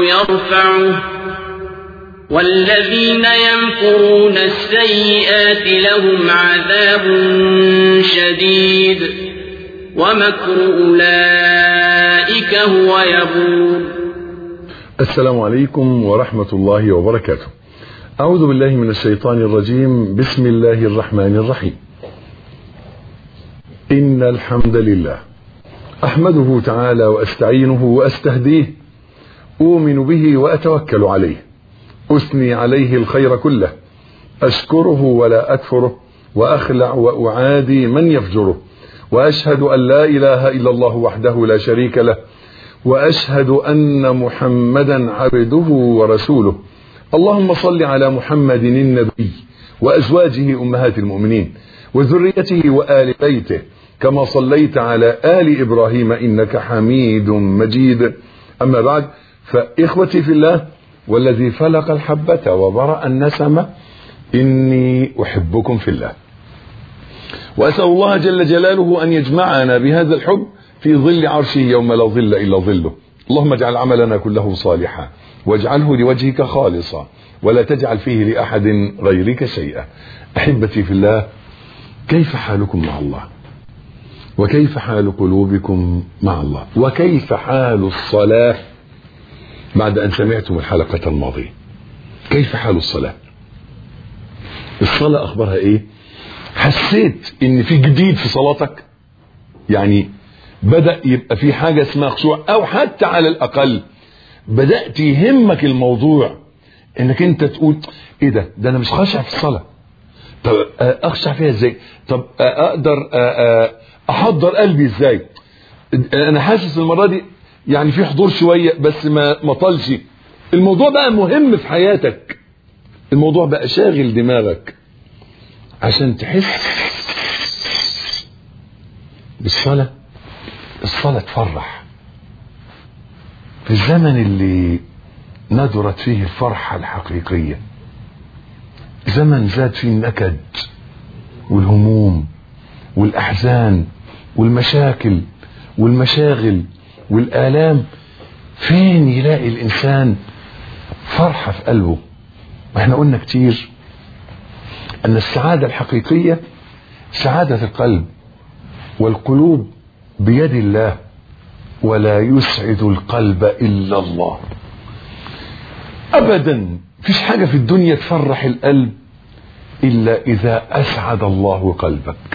يرفعه والذين يمكرون السيئات لهم عذاب شديد ومكر أولئك هو يبور السلام عليكم ورحمة الله وبركاته أعوذ بالله من الشيطان الرجيم بسم الله الرحمن الرحيم إن الحمد لله أحمده تعالى وأستعينه وأستهديه أؤمن به وأتوكل عليه أثني عليه الخير كله أشكره ولا أكفره وأخلع وأعادي من يفجره وأشهد أن لا إله إلا الله وحده لا شريك له وأشهد أن محمدا عبده ورسوله اللهم صل على محمد النبي وأزواجه أمهات المؤمنين وذريته وآل بيته كما صليت على آل إبراهيم إنك حميد مجيد أما بعد فإخوتي في الله والذي فلق الحبة وبرأ النسمة إني أحبكم في الله وأسأل الله جل جلاله أن يجمعنا بهذا الحب في ظل عرشه يوم لا ظل إلا ظله اللهم اجعل عملنا كله صالحا واجعله لوجهك خالصا ولا تجعل فيه لأحد غيرك شيئا أحبتي في الله كيف حالكم مع الله وكيف حال قلوبكم مع الله وكيف حال الصلاة بعد أن سمعتم الحلقة الماضية كيف حال الصلاة الصلاة أخبارها إيه حسيت إن في جديد في صلاتك يعني بدأ يبقى في حاجة اسمها خشوع أو حتى على الأقل بدأت يهمك الموضوع إنك أنت تقول إيه ده ده أنا مش خاشع في الصلاة طب أخشع فيها إزاي طب أقدر أحضر قلبي إزاي أنا حاسس المرة دي يعني في حضور شوية بس ما ما طالش الموضوع بقى مهم في حياتك الموضوع بقى شاغل دماغك عشان تحس بالصلاة الصلاة تفرح في الزمن اللي ندرت فيه الفرحة الحقيقية زمن زاد فيه النكد والهموم والأحزان والمشاكل والمشاغل والآلام فين يلاقي الإنسان فرحة في قلبه احنا قلنا كتير أن السعادة الحقيقية سعادة القلب والقلوب بيد الله ولا يسعد القلب إلا الله أبدا فيش حاجة في الدنيا تفرح القلب إلا إذا أسعد الله قلبك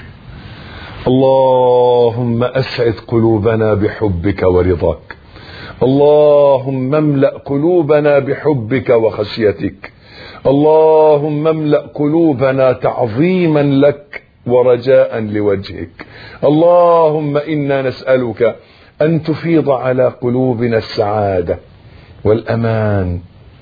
اللهم أسعد قلوبنا بحبك ورضاك اللهم املأ قلوبنا بحبك وخشيتك اللهم املأ قلوبنا تعظيما لك ورجاء لوجهك اللهم إنا نسألك أن تفيض على قلوبنا السعادة والأمان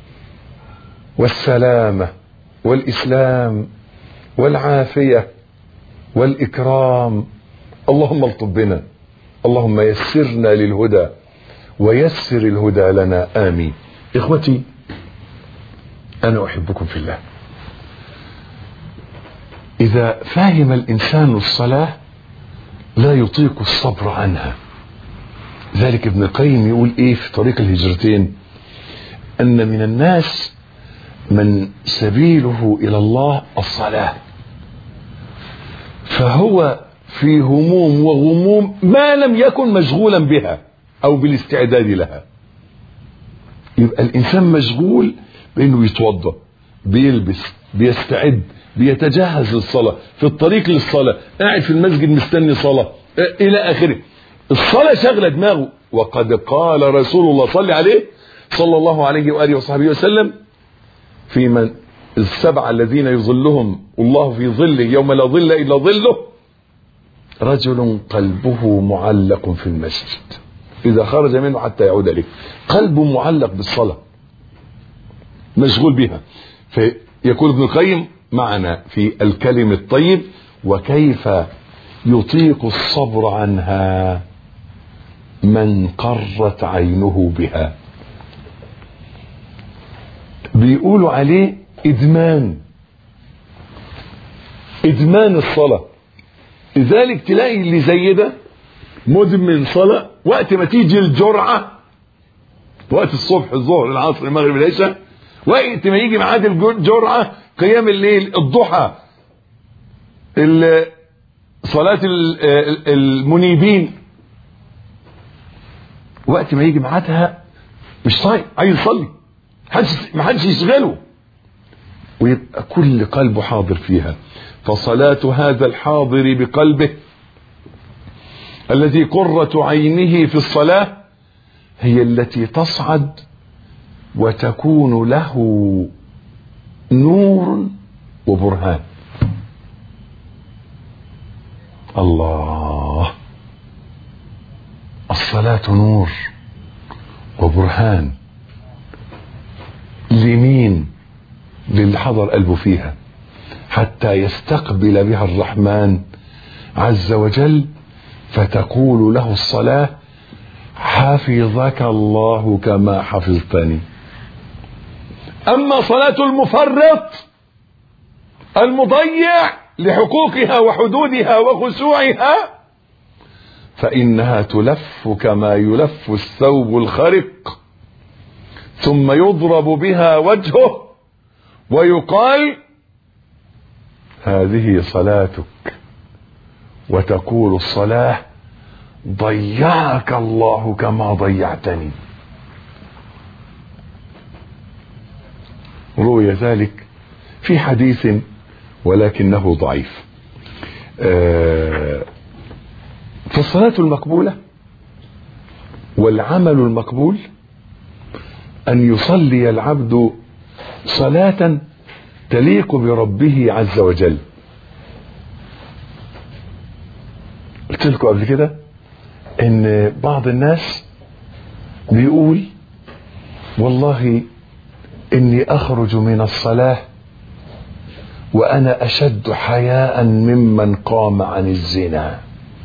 والسلامة والإسلام والعافية والإكرام اللهم الطب بنا اللهم يسرنا للهدى ويسر الهدى لنا آمين إخوتي أنا أحبكم في الله إذا فهم الإنسان الصلاة لا يطيق الصبر عنها ذلك ابن القيم يقول إيه في طريق الهجرتين أن من الناس من سبيله إلى الله الصلاة فهو في هموم وغموم ما لم يكن مشغولا بها او بالاستعداد لها يبقى الانسان مشغول بانه يتوضا بيلبس بيستعد بيتجهز للصلاه في الطريق للصلاه قاعد في المسجد مستني صلاه الى اخره الصلاه شغله دماغه وقد قال رسول الله صلى عليه صلى الله عليه واله وصحبه وسلم في من السبعه الذين يظلهم الله في ظله يوم لا ظل الا ظله رجل قلبه معلق في المسجد إذا خرج منه حتى يعود إليه قلبه معلق بالصلاة مشغول بها فيقول ابن القيم معنا في الكلم الطيب وكيف يطيق الصبر عنها من قرت عينه بها بيقولوا عليه إدمان إدمان الصلاة لذلك تلاقي اللي زي ده مدمن صلاة وقت ما تيجي الجرعة وقت الصبح الظهر العصر المغرب العشاء وقت ما يجي ميعاد الجرعة قيام الليل الضحى ال- صلاة ال- ال- المنيبين وقت ما يجي ميعادها مش طايق عايز يصلي محدش محدش يشغله ويبقى كل قلبه حاضر فيها فصلاة هذا الحاضر بقلبه الذي قرة عينه في الصلاة هي التي تصعد وتكون له نور وبرهان الله الصلاة نور وبرهان لمين للي حضر قلبه فيها حتى يستقبل بها الرحمن عز وجل فتقول له الصلاة حفظك الله كما حفظتني أما صلاة المفرط المضيع لحقوقها وحدودها وخشوعها فإنها تلف كما يلف الثوب الخرق ثم يضرب بها وجهه ويقال هذه صلاتك وتقول الصلاة ضيعك الله كما ضيعتني روي ذلك في حديث ولكنه ضعيف آه، فالصلاة المقبولة والعمل المقبول أن يصلي العبد صلاة تليق بربه عز وجل قلت لكم قبل كده ان بعض الناس بيقول والله اني اخرج من الصلاه وانا اشد حياء ممن قام عن الزنا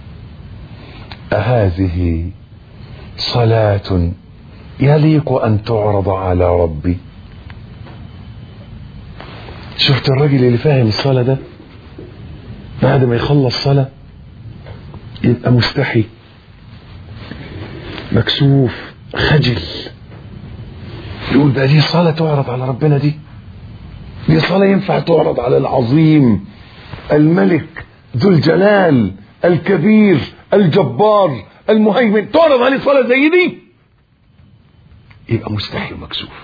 اهذه صلاه يليق ان تعرض على ربي شفت الراجل اللي فاهم الصلاه ده بعد ما يخلص صلاه يبقى مستحي مكسوف خجل يقول ده دي صلاة تعرض على ربنا دي دي صلاة ينفع تعرض على العظيم الملك ذو الجلال الكبير الجبار المهيمن تعرض عليه صلاة زي دي يبقى مستحي ومكسوف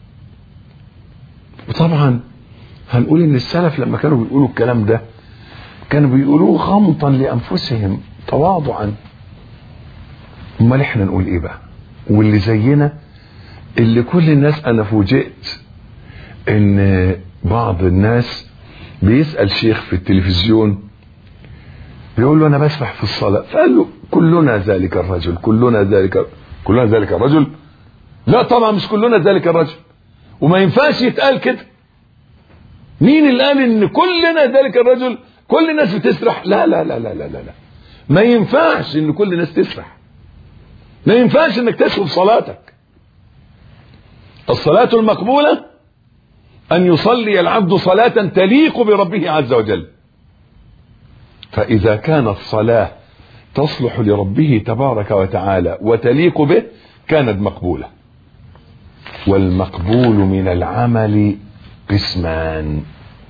وطبعا هنقول ان السلف لما كانوا بيقولوا الكلام ده كانوا بيقولوه غمطا لانفسهم تواضعا امال احنا نقول ايه بقى واللي زينا اللي كل الناس انا فوجئت ان بعض الناس بيسال شيخ في التلفزيون بيقول له انا بسبح في الصلاه فقال له كلنا ذلك الرجل كلنا ذلك كلنا ذلك الرجل لا طبعا مش كلنا ذلك الرجل وما ينفعش يتقال كده مين اللي قال ان كلنا ذلك الرجل كل الناس بتسرح لا لا لا لا لا لا, لا. ما ينفعش ان كل الناس تسرح ما ينفعش انك تسلب صلاتك الصلاة المقبولة ان يصلي العبد صلاة تليق بربه عز وجل فاذا كانت صلاة تصلح لربه تبارك وتعالى وتليق به كانت مقبولة والمقبول من العمل قسمان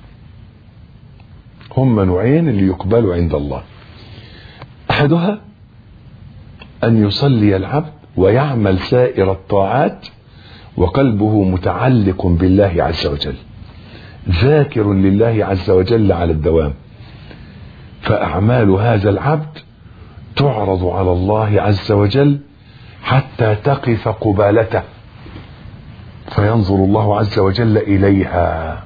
هم نوعين اللي يقبلوا عند الله احدها ان يصلي العبد ويعمل سائر الطاعات وقلبه متعلق بالله عز وجل ذاكر لله عز وجل على الدوام فاعمال هذا العبد تعرض على الله عز وجل حتى تقف قبالته فينظر الله عز وجل اليها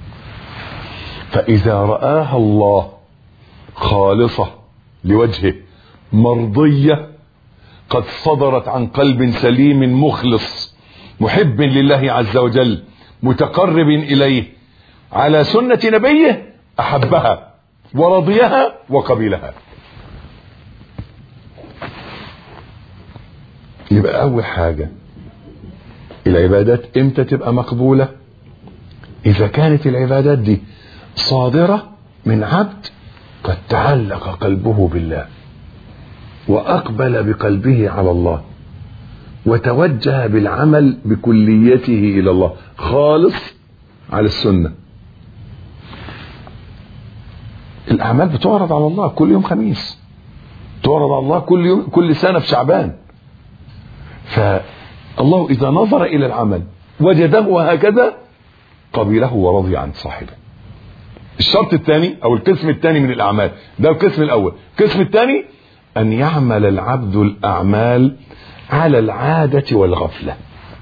فاذا راها الله خالصه لوجهه مرضيه قد صدرت عن قلب سليم مخلص محب لله عز وجل متقرب اليه على سنه نبيه احبها ورضيها وقبلها يبقى اول حاجه العبادات امتى تبقى مقبوله اذا كانت العبادات دي صادره من عبد قد تعلق قلبه بالله واقبل بقلبه على الله وتوجه بالعمل بكليته الى الله خالص على السنه الاعمال بتعرض على الله كل يوم خميس تعرض على الله كل يوم كل سنه في شعبان فالله اذا نظر الى العمل وجده هكذا قبله ورضي عن صاحبه الشرط الثاني او القسم الثاني من الاعمال ده القسم الاول القسم الثاني ان يعمل العبد الاعمال على العاده والغفله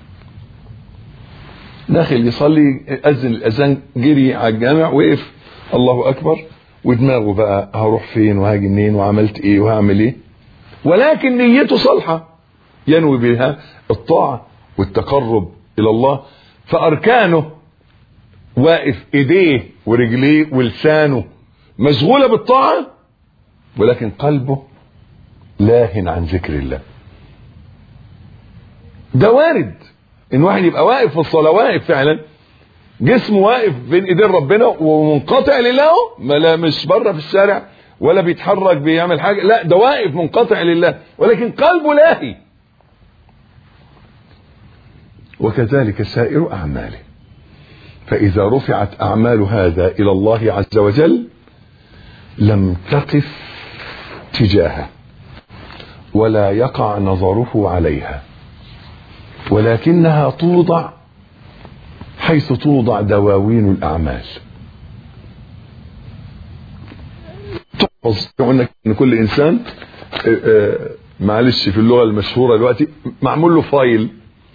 داخل يصلي اذن الاذان جري على الجامع وقف الله اكبر ودماغه بقى هروح فين وهاجي منين وعملت ايه وهعمل ايه ولكن نيته صالحه ينوي بها الطاعه والتقرب الى الله فاركانه واقف ايديه ورجليه ولسانه مشغوله بالطاعه ولكن قلبه لاهن عن ذكر الله ده وارد ان واحد يبقى واقف في الصلاه واقف فعلا جسمه واقف بين ايدين ربنا ومنقطع لله ما لا مش بره في الشارع ولا بيتحرك بيعمل حاجه لا ده واقف منقطع لله ولكن قلبه لاهي وكذلك سائر اعماله فاذا رفعت اعمال هذا الى الله عز وجل لم تقف تجاهه ولا يقع نظره عليها ولكنها توضع حيث توضع دواوين الاعمال تحفظ قلنا ان كل انسان معلش في اللغه المشهوره دلوقتي معمول له فايل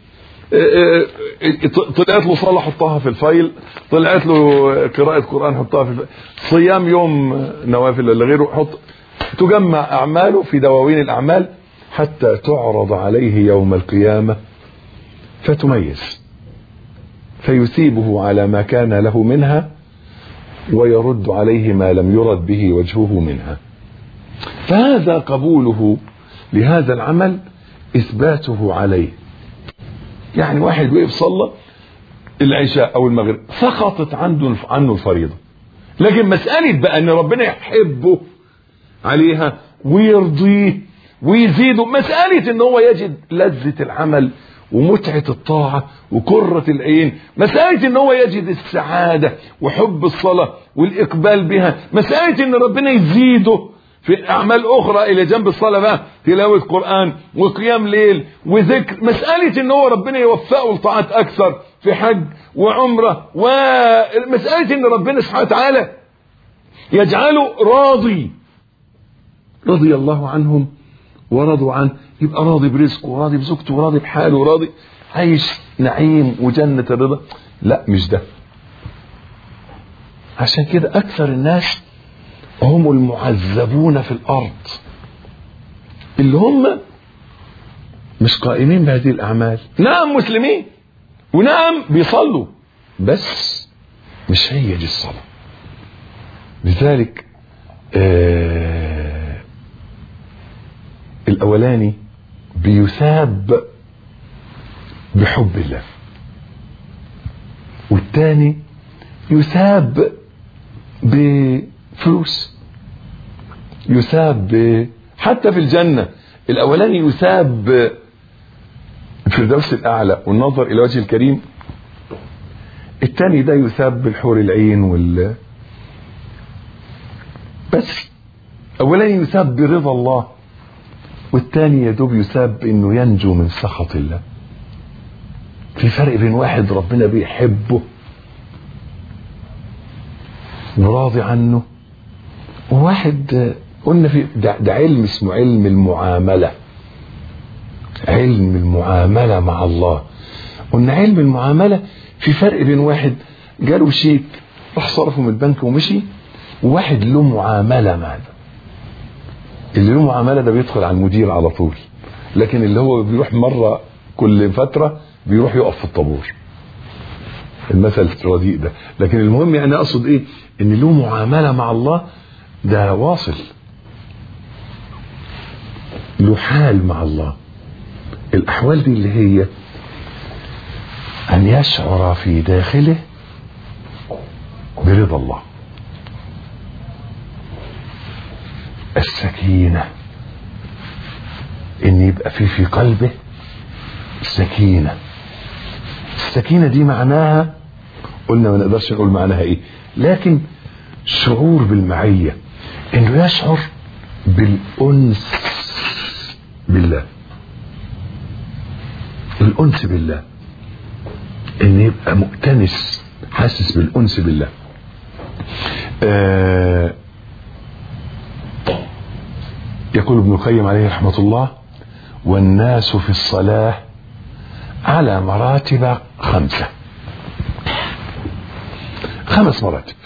طلعت له صلاه حطها في الفايل طلعت له قراءه قران حطها في الفايل. صيام يوم نوافل ولا غيره حط تجمع اعماله في دواوين الاعمال حتى تعرض عليه يوم القيامه فتميز فيثيبه على ما كان له منها ويرد عليه ما لم يرد به وجهه منها فهذا قبوله لهذا العمل اثباته عليه يعني واحد وقف صلى العشاء او المغرب سقطت عنده عنه الفريضه لكن مساله بقى ان ربنا يحبه عليها ويرضيه ويزيده مساله ان هو يجد لذه العمل ومتعة الطاعة وكرة العين مسألة ان هو يجد السعادة وحب الصلاة والإقبال بها مسألة ان ربنا يزيده في أعمال أخرى إلى جنب الصلاة بقى تلاوة قرآن وقيام ليل وذكر مسألة ان هو ربنا يوفقه لطاعات أكثر في حج وعمرة ومسألة ان ربنا سبحانه وتعالى يجعله راضي رضي الله عنهم ورضوا عنه يبقى راضي برزقه وراضي بزوجته وراضي بحاله وراضي عايش نعيم وجنة الرضا لا مش ده عشان كده أكثر الناس هم المعذبون في الأرض اللي هم مش قائمين بهذه الأعمال نعم مسلمين ونعم بيصلوا بس مش هي دي الصلاة لذلك آه الأولاني بيثاب بحب الله والتاني يثاب بفلوس يثاب ب... حتى في الجنة الأولاني يثاب في الدرس الأعلى والنظر إلى وجه الكريم التاني ده يثاب بالحور العين وال بس أولاني يثاب برضا الله والتاني يدوب يثاب انه ينجو من سخط الله في فرق بين واحد ربنا بيحبه وراضي عنه وواحد قلنا في ده, ده علم اسمه علم المعاملة علم المعاملة مع الله قلنا علم المعاملة في فرق بين واحد جاله شيك راح صرفه من البنك ومشي وواحد له معاملة مع ده اللي له معامله ده بيدخل على المدير على طول لكن اللي هو بيروح مره كل فتره بيروح يقف في الطابور المثل الرديء ده لكن المهم انا اقصد ايه ان له معامله مع الله ده واصل له حال مع الله الاحوال دي اللي هي ان يشعر في داخله برضا الله السكينة ان يبقى في في قلبه سكينة السكينة دي معناها قلنا ما نقدرش نقول معناها ايه لكن شعور بالمعية انه يشعر بالانس بالله الانس بالله ان يبقى مؤتنس حاسس بالانس بالله آه يقول ابن القيم عليه رحمة الله والناس في الصلاة على مراتب خمسة خمس مراتب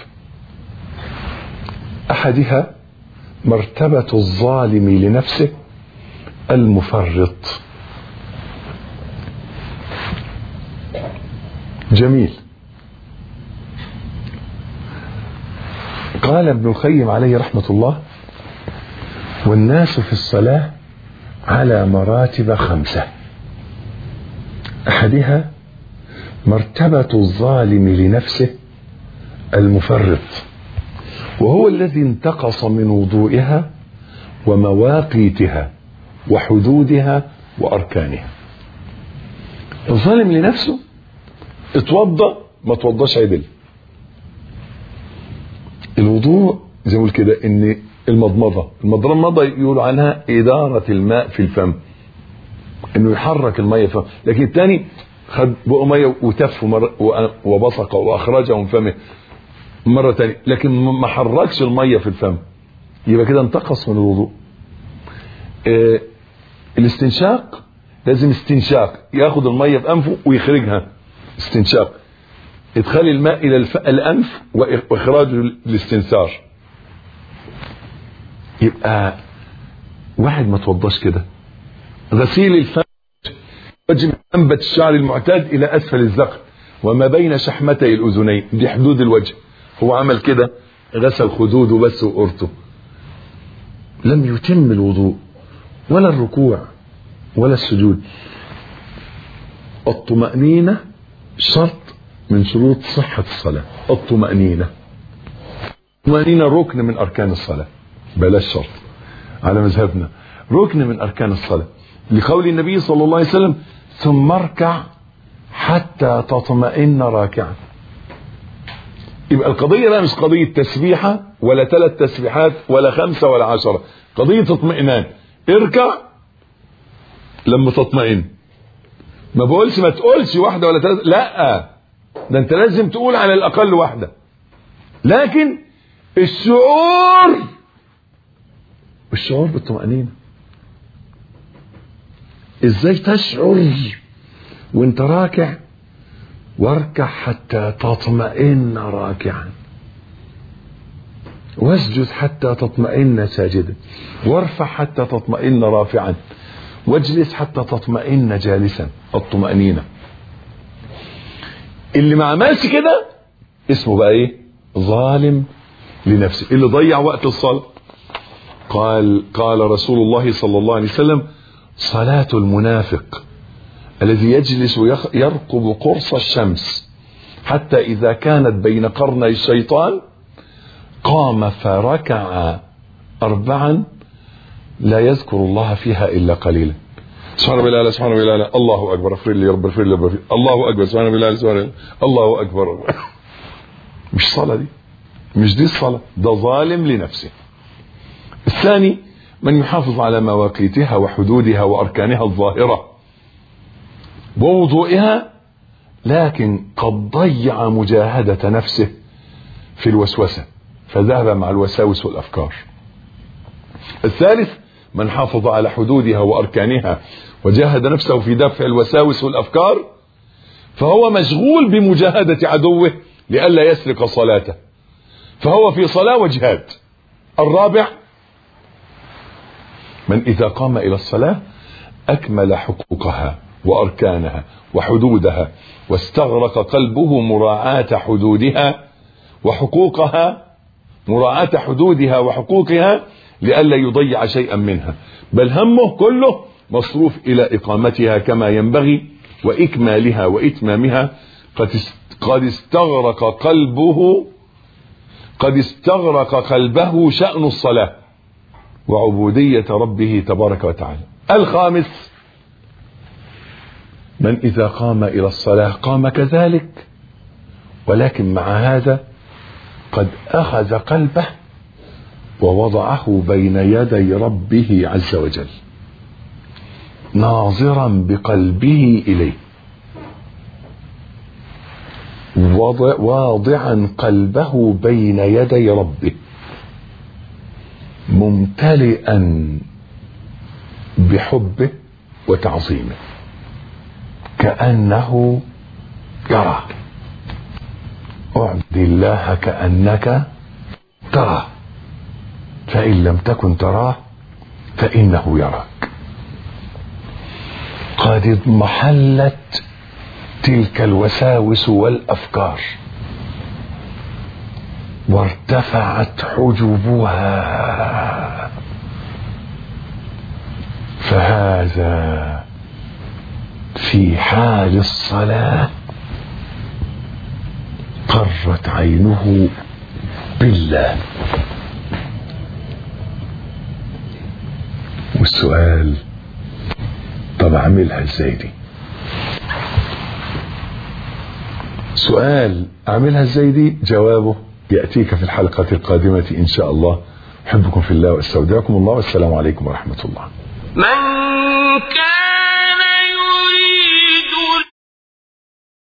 أحدها مرتبة الظالم لنفسه المفرط جميل قال ابن القيم عليه رحمة الله والناس في الصلاة على مراتب خمسة أحدها مرتبة الظالم لنفسه المفرط وهو الذي انتقص من وضوئها ومواقيتها وحدودها وأركانها الظالم لنفسه اتوضى ما توضاش عدل الوضوء زي ما بقول كده ان المضمضة المضمضة يقولوا عنها إدارة الماء في الفم انه يحرك المية في الفم لكن الثاني خد بقه مية وتف مرة وبصق واخرجه من فمه مرة تانية لكن ما حركش المية في الفم يبقى كده انتقص من الوضوء اه الاستنشاق لازم استنشاق ياخد المية في انفه ويخرجها استنشاق ادخال الماء الى الف... الانف واخراجه الاستنثار يبقى واحد ما توضاش كده غسيل الفم وجه انبت الشعر المعتاد الى اسفل الذقن وما بين شحمتي الاذنين دي حدود الوجه هو عمل كده غسل خدوده بس وقرته لم يتم الوضوء ولا الركوع ولا السجود الطمأنينة شرط من شروط صحة الصلاة الطمأنينة الطمأنينة ركن من أركان الصلاة بلاش شرط على مذهبنا ركن من أركان الصلاة لقول النبي صلى الله عليه وسلم ثم اركع حتى تطمئن راكعا يبقى القضية بقى مش قضية تسبيحة ولا ثلاث تسبيحات ولا خمسة ولا عشرة قضية اطمئنان اركع لما تطمئن ما بقولش ما تقولش واحدة ولا ثلاثة لا ده انت لازم تقول على الأقل واحدة لكن الشعور الشعور بالطمأنينة ازاي تشعر وانت راكع واركع حتى تطمئن راكعا واسجد حتى تطمئن ساجدا وارفع حتى تطمئن رافعا واجلس حتى تطمئن جالسا الطمأنينة اللي ما عملش كده اسمه بقى ايه ظالم لنفسه اللي ضيع وقت الصلاة قال قال رسول الله صلى الله عليه وسلم صلاة المنافق الذي يجلس يرقب قرص الشمس حتى إذا كانت بين قرني الشيطان قام فركع أربعا لا يذكر الله فيها إلا قليلا سبحان ربي الأعلى سبحان ربي الأعلى الله أكبر اغفر لي يا رب اغفر لي رب الله أكبر سبحان ربي الأعلى سبحان ربي الله أكبر مش صلاة دي مش دي الصلاة ده ظالم لنفسه الثاني من يحافظ على مواقيتها وحدودها وأركانها الظاهرة ووضوئها لكن قد ضيع مجاهدة نفسه في الوسوسة فذهب مع الوساوس والأفكار الثالث من حافظ على حدودها وأركانها وجاهد نفسه في دفع الوساوس والأفكار فهو مشغول بمجاهدة عدوه لئلا يسرق صلاته فهو في صلاة وجهاد الرابع من إذا قام إلى الصلاة أكمل حقوقها وأركانها وحدودها واستغرق قلبه مراعاة حدودها وحقوقها مراعاة حدودها وحقوقها لئلا يضيع شيئا منها بل همه كله مصروف إلى إقامتها كما ينبغي وإكمالها وإتمامها قد قد استغرق قلبه قد استغرق قلبه شأن الصلاة وعبودية ربه تبارك وتعالى الخامس من إذا قام إلى الصلاة قام كذلك ولكن مع هذا قد أخذ قلبه ووضعه بين يدي ربه عز وجل ناظرا بقلبه إليه وضع واضعا قلبه بين يدي ربه ممتلئا بحبه وتعظيمه كأنه يرى اعبد الله كأنك تراه فإن لم تكن تراه فإنه يراك قد اضمحلت تلك الوساوس والأفكار وارتفعت حجبها فهذا في حال الصلاة قرت عينه بالله والسؤال طب اعملها ازاي دي سؤال اعملها ازاي دي جوابه يأتيك في الحلقة القادمة إن شاء الله أحبكم في الله واستودعكم الله والسلام عليكم ورحمة الله من كان